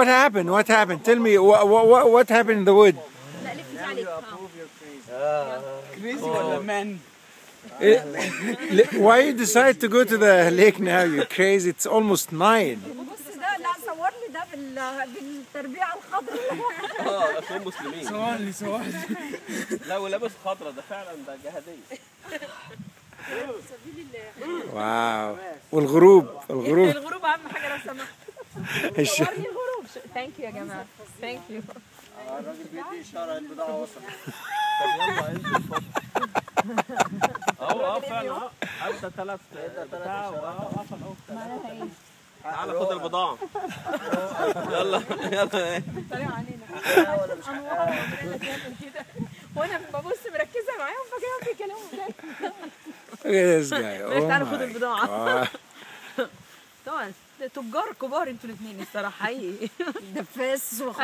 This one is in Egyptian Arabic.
what happened? What happened? Tell me what what, what happened in the wood? لا لف دي عليك كريزي ولا مان Eh, li- Why you decide to go to the lake now? You're crazy. It's almost nine. بص ده لا صور لي ده بال بالتربيع الخضراء اه عشان مسلمين سؤال لي سؤال لا ولابس خضرة ده فعلا ده جهادية واو والغروب الغروب الغروب اهم حاجه لو سمحت الش- صورني الغروب ثانك يو يا جماعه ثانك يو الراجل بيدي اشاره البضاعه وصلت طب يلا انزل اتفضل اهو اه فعلا اه ادى ثلاث بتاع اه قفل اهو تعالى خد البضاعة يلا يلا طريقه علينا انوار كده وانا ببص مركزه معاهم فجاه بيكلموا بجد Look at this guy. ماشي، Oh تعالى خد my البضاعة. God. طبعا ده تجار كبار انتوا الاثنين الصراحه حقيقي نفاس